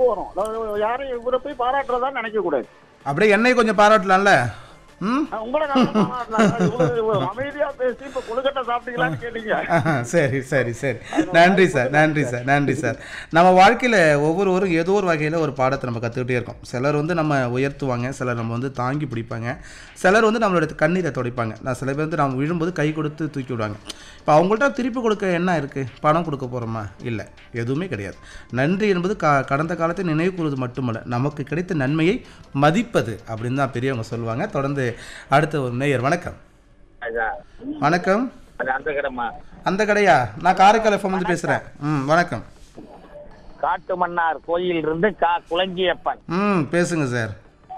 வரும் அதாவது யாரையும் இவரை போய் பாராட்டுறதா நினைக்க கூடாது அப்படியே என்னை கொஞ்சம் பாராட்டலாம்ல ம் நான் உங்களை நல்லா பாராட்டலாம். இவ்வளவு இவ்வளவு அமைதியா பேசி இப்ப கொழுக்கட்டை சாப்பிட்டீங்களான்னு கேட்டீங்க ஆஹா, சரி சரி சரி நன்றி சார் நன்றி சார் நன்றி சார் நம்ம வாழ்க்கையில் ஒவ்வொருவரும் ஏதோ ஒரு வகையில் ஒரு பாடத்தை நம்ம கற்றுக்கிட்டே இருக்கோம் சிலர் வந்து நம்ம உயர்த்துவாங்க சிலர் நம்ம வந்து தாங்கி பிடிப்பாங்க சிலர் வந்து நம்மளோட கண்ணீரை துடைப்பாங்க நான் சில பேர் வந்து நம்ம விழும்போது கை கொடுத்து தூக்கி விடுவாங்க இப்போ அவங்கள்ட்ட திருப்பி கொடுக்க என்ன இருக்குது பணம் கொடுக்க போகிறோமா இல்லை எதுவுமே கிடையாது நன்றி என்பது க கடந்த காலத்தை நினைவு கூறுவது மட்டுமல்ல நமக்கு கிடைத்த நன்மையை மதிப்பது அப்படின்னு தான் பெரியவங்க சொல்லுவாங்க தொடர்ந்து அடுத்த ஒரு நேயர் வணக்கம் வணக்கம் அது அந்த கடமா அந்த கடையா நான் காரைக்கால் எஃப்எம் வந்து பேசுகிறேன் ம் வணக்கம் காட்டு மன்னார் கோயில் இருந்து கா குளஞ்சியப்பன் ம் பேசுங்க சார்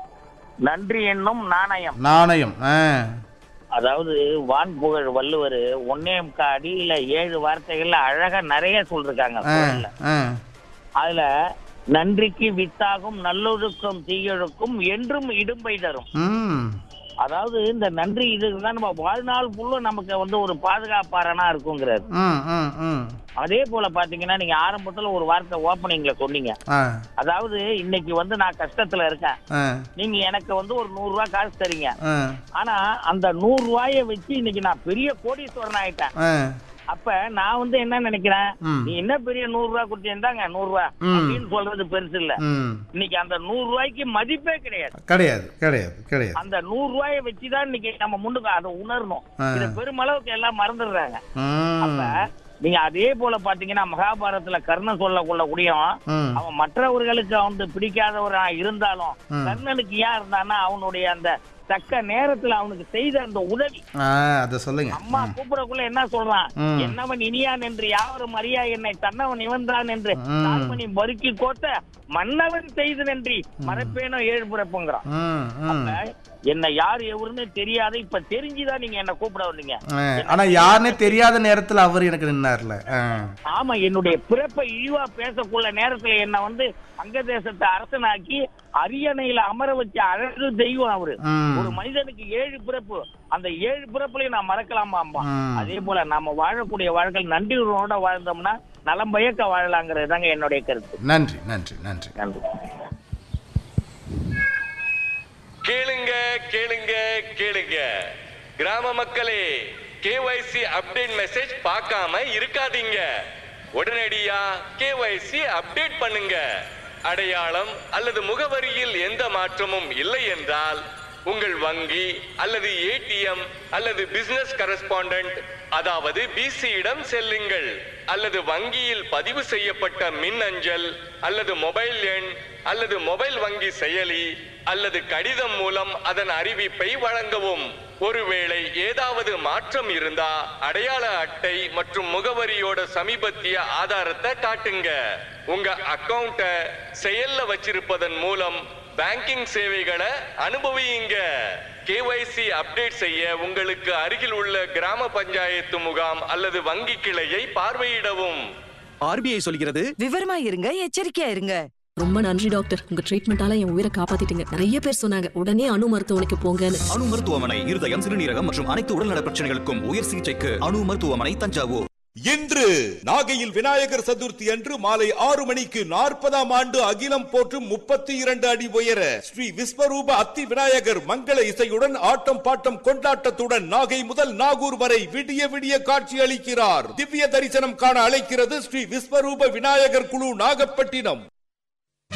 நன்றி என்னும் நாணயம் நாணயம் ஆ அதாவது வான் புகழ் வள்ளுவர் ஒன்னே முக்கா அடியில ஏழு வார்த்தைகள்ல அழகா நிறைய சொல்லிருக்காங்க ஆ குறள்ல. ஆ அதுல நன்றிக்கு வித்தாகும் நல்லொழுக்கம் தீயொழுக்கும் என்றும் இடும்பை தரும் ம் அதாவது இந்த நன்றி இதுக்கு தான் நம்ம வாழ்நாள் ஃபுல்லும் நமக்கு வந்து ஒரு பாதுகாப்பாரனா இருக்குங்கிறாரு ம் ம் ம் அதே போல பாத்தீங்கன்னா நீங்க ஆரம்பத்துல ஒரு வார்த்தை ஓப்பனிங்ல சொன்னீங்க ஆ அதாவது இன்னைக்கு வந்து நான் கஷ்டத்துல இருக்கேன் ஆ நீங்க எனக்கு வந்து ஒரு நூறு ரூபாய் காசு தரீங்க ஆ ஆனா அந்த நூறு ரூபாய வச்சு இன்னைக்கு நான் பெரிய கோடீஸ்வரன் ஆயிட்டேன் ஆ அப்ப நான் வந்து என்ன நினைக்கிறேன் ம். நீ என்ன பெரிய நூறு ரூபாய் கொடுத்தீங்க நூறு ரூபாய் ம். அப்படின்னு சொல்றது பெருசு இல்ல ம் இன்னைக்கு அந்த நூறு ரூபாய்க்கு மதிப்பே கிடையாது கிடையாது கிடையாது கிடையாது அந்த நூறு ரூபாய வச்சுதான் இன்னைக்கு நம்ம முன்னுக்கு அதை உணரணும் ஆ. இதை பெருமளவுக்கு எல்லாம் மறந்துடுறாங்க ம் அப்ப நீங்க அதே போல பாத்தீங்கன்னா மகாபாரதத்துல கர்ணன் சொல்ல கொள்ளக்கூடிய ம் அவன் மற்றவர்களுக்கு வந்து பிடிக்காதவரா இருந்தாலும் ம். கர்ணனுக்கு ஏன் இருந்தான்னா அவனுடைய அந்த தக்க நேரத்துல அவனுக்கு செய்த அந்த உதவி ஆ அதை சொல்லுங்க அம்மா கூப்பிடக்குள்ள என்ன சொல்றான் ம். என்னவன் இனியான் என்று யாவரும் அறியா என்னை தன்னவன் இவன்தான் என்று ம். தாழ்மணி மறுக்கி கோத்த மன்னவன் செய்து நன்றி மறைப்பேனோ ஏழு பிறப்புங்கிறான் ம் ம் அப்ப என்னை யார் எவருன்னு தெரியாத இப்ப தெரிஞ்சுதான் நீங்க என்ன கூப்பிட வந்தீங்க ஆ, ஆனா யாருன்னே தெரியாத நேரத்துல அவர் எனக்கு நின்னார்ல ஆ ஆமா என்னுடைய பிறப்பை இழிவா பேசக்குள்ள நேரத்துல என்ன வந்து அங்க தேசத்தை அரசனாக்கி அரியணையில அமர வச்ச அழகு தெய்வம் அவரு ம். ஒரு மனிதனுக்கு ஏழு பிறப்பு அந்த ஏழு பிறப்புலையும் நான் மறக்கலாமா அம்மா ம். அதே போல நாம வாழக்கூடிய வாழ்க்கை நன்றியோட வாழ்ந்தோம்னா நலம் பயக்க வாழலாங்கிறது தாங்க என்னுடைய கருத்து நன்றி நன்றி நன்றி நன்றி கேளுங்க கேளுங்க கேளுங்க கிராம மக்களே கேஒய்சி அப்டேட் மெசேஜ் பார்க்காம இருக்காதீங்க உடனடியா கேஒய்சி அப்டேட் பண்ணுங்க அடையாளம் அல்லது முகவரியில் எந்த மாற்றமும் இல்லை என்றால் உங்கள் வங்கி அல்லது ஏடிஎம் அல்லது பிசினஸ் கரஸ்பாண்டன்ட் அதாவது பிசியிடம் செல்லுங்கள் அல்லது வங்கியில் பதிவு செய்யப்பட்ட மின் அஞ்சல் அல்லது மொபைல் எண் அல்லது மொபைல் வங்கி செயலி அல்லது கடிதம் மூலம் அதன் அறிவிப்பை வழங்கவும் ஒருவேளை ஏதாவது மாற்றம் இருந்தா அடையாள அட்டை மற்றும் முகவரியோட சமீபத்திய ஆதாரத்தை காட்டுங்க உங்க அக்கவுண்ட செயல்ல வச்சிருப்பதன் மூலம் பேங்கிங் சேவைகளை அனுபவியுங்க கேஒய்சி அப்டேட் செய்ய உங்களுக்கு அருகில் உள்ள கிராம பஞ்சாயத்து முகாம் அல்லது வங்கி கிளையை பார்வையிடவும் ஆர்பிஐ சொல்கிறது விவரமா இருங்க எச்சரிக்கையா இருங்க ரொம்ப நன்றி டாக்டர் உங்க ட்ரீட்மெண்டால என் உயிரை காப்பாத்திட்டீங்க நிறைய பேர் சொன்னாங்க உடனே அணு மருத்துவமனைக்கு போங்கன்னு அணு மருத்துவமனை இருதயம் சிறுநீரகம் மற்றும் அனைத்து உடல்நல பிரச்சனைகளுக்கும் உயர் சிகிச்சைக்கு அணு மருத்துவமனை தஞ்சாவூர் இன்று நாகையில் விநாயகர் சதுர்த்தி அன்று மாலை ஆறு மணிக்கு நாற்பதாம் ஆண்டு அகிலம் போற்றும் முப்பத்தி இரண்டு அடி உயர ஸ்ரீ விஸ்வரூப அத்தி விநாயகர் மங்கள இசையுடன் ஆட்டம் பாட்டம் கொண்டாட்டத்துடன் நாகை முதல் நாகூர் வரை விடிய விடிய காட்சி அளிக்கிறார் திவ்ய தரிசனம் காண அழைக்கிறது ஸ்ரீ விஸ்வரூப விநாயகர் குழு நாகப்பட்டினம்